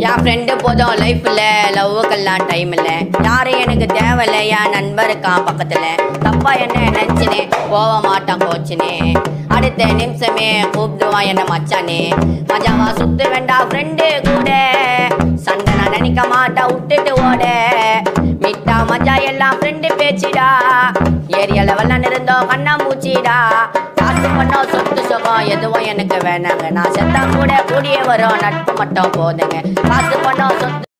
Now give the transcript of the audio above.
என் friend போதும் லைஃப்ல லவ்வுக்கெல்லாம் time இல்லை யாரும் எனக்கு தேவையில்ல என் நண்பர் இருக்கான் பக்கத்துல தப்பா என்ன நினைச்சுனே போக மாட்டான் கோச்சுனே அடுத்த நிமிஷமே கூப்பிடுவான் என்ன மச்சானே மஜாவா சுத்து வேண்டாம் ஃப்ரெண்டு கூட சண்டை நான் நினைக்க மாட்டா விட்டுட்டு ஓட மிட்டா மஜா எல்லாம் ஃப்ரெண்டு பேச்சிடா ஏரியா லெவல்ல இருந்தோம் கண்ணா மூச்சிடா காசு பண்ணோம் சொத்து சுகம் எதுவும் எனக்கு வேணாங்க நான் செத்தா கூட கூடிய வரும் நட்பு மட்டும் போதுங்க காசு பண்ணோம் சொத்து